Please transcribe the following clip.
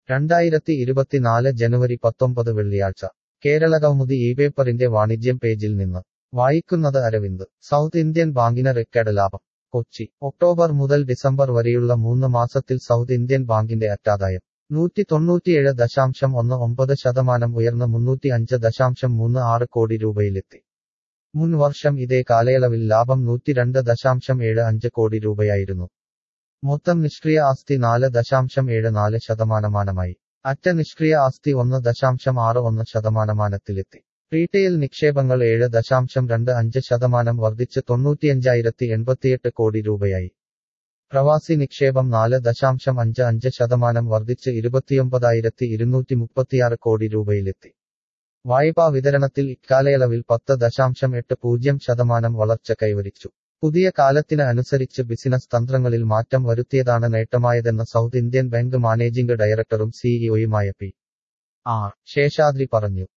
രണ്ടായിരത്തി ഇരുപത്തിനാല് ജനുവരി പത്തൊമ്പത് വെള്ളിയാഴ്ച കേരള കൗമുദി ഈ പേപ്പറിന്റെ വാണിജ്യം പേജിൽ നിന്ന് വായിക്കുന്നത് അരവിന്ദ് സൗത്ത് ഇന്ത്യൻ ബാങ്കിന് റെക്കോർഡ് ലാഭം കൊച്ചി ഒക്ടോബർ മുതൽ ഡിസംബർ വരെയുള്ള മൂന്ന് മാസത്തിൽ സൗത്ത് ഇന്ത്യൻ ബാങ്കിന്റെ അറ്റാദായം നൂറ്റി തൊണ്ണൂറ്റിയേഴ് ദശാംശം ഒന്ന് ഒമ്പത് ശതമാനം ഉയർന്ന് മുന്നൂറ്റി അഞ്ച് ദശാംശം മൂന്ന് ആറ് കോടി രൂപയിലെത്തി മുൻ വർഷം ഇതേ കാലയളവിൽ ലാഭം നൂറ്റിരണ്ട് ദശാംശം ഏഴ് അഞ്ച് കോടി രൂപയായിരുന്നു മൊത്തം നിഷ്ക്രിയ ആസ്തി നാല് ദശാംശം ഏഴ് നാല് ശതമാനമാനമായി അറ്റ നിഷ്ക്രിയ ആസ്തി ഒന്ന് ദശാംശം ആറ് ഒന്ന് ശതമാനമാനത്തിലെത്തി റീറ്റെയിൽ നിക്ഷേപങ്ങൾ ഏഴ് ദശാംശം രണ്ട് അഞ്ച് ശതമാനം വർദ്ധിച്ച് തൊണ്ണൂറ്റിയഞ്ചായിരത്തി എൺപത്തിയെട്ട് കോടി രൂപയായി പ്രവാസി നിക്ഷേപം നാല് ദശാംശം അഞ്ച് അഞ്ച് ശതമാനം വർദ്ധിച്ച് ഇരുപത്തിയൊമ്പതായിരത്തി ഇരുന്നൂറ്റി മുപ്പത്തിയാറ് കോടി രൂപയിലെത്തി വായ്പാ വിതരണത്തിൽ ഇക്കാലയളവിൽ പത്ത് ദശാംശം എട്ട് പൂജ്യം ശതമാനം വളർച്ച കൈവരിച്ചു പുതിയ കാലത്തിന് അനുസരിച്ച് ബിസിനസ് തന്ത്രങ്ങളിൽ മാറ്റം വരുത്തിയതാണ് നേട്ടമായതെന്ന് സൗത്ത് ഇന്ത്യൻ ബാങ്ക് മാനേജിംഗ് ഡയറക്ടറും സിഇഒയുമായ പി ആർ ശേഷാദ്രി പറഞ്ഞു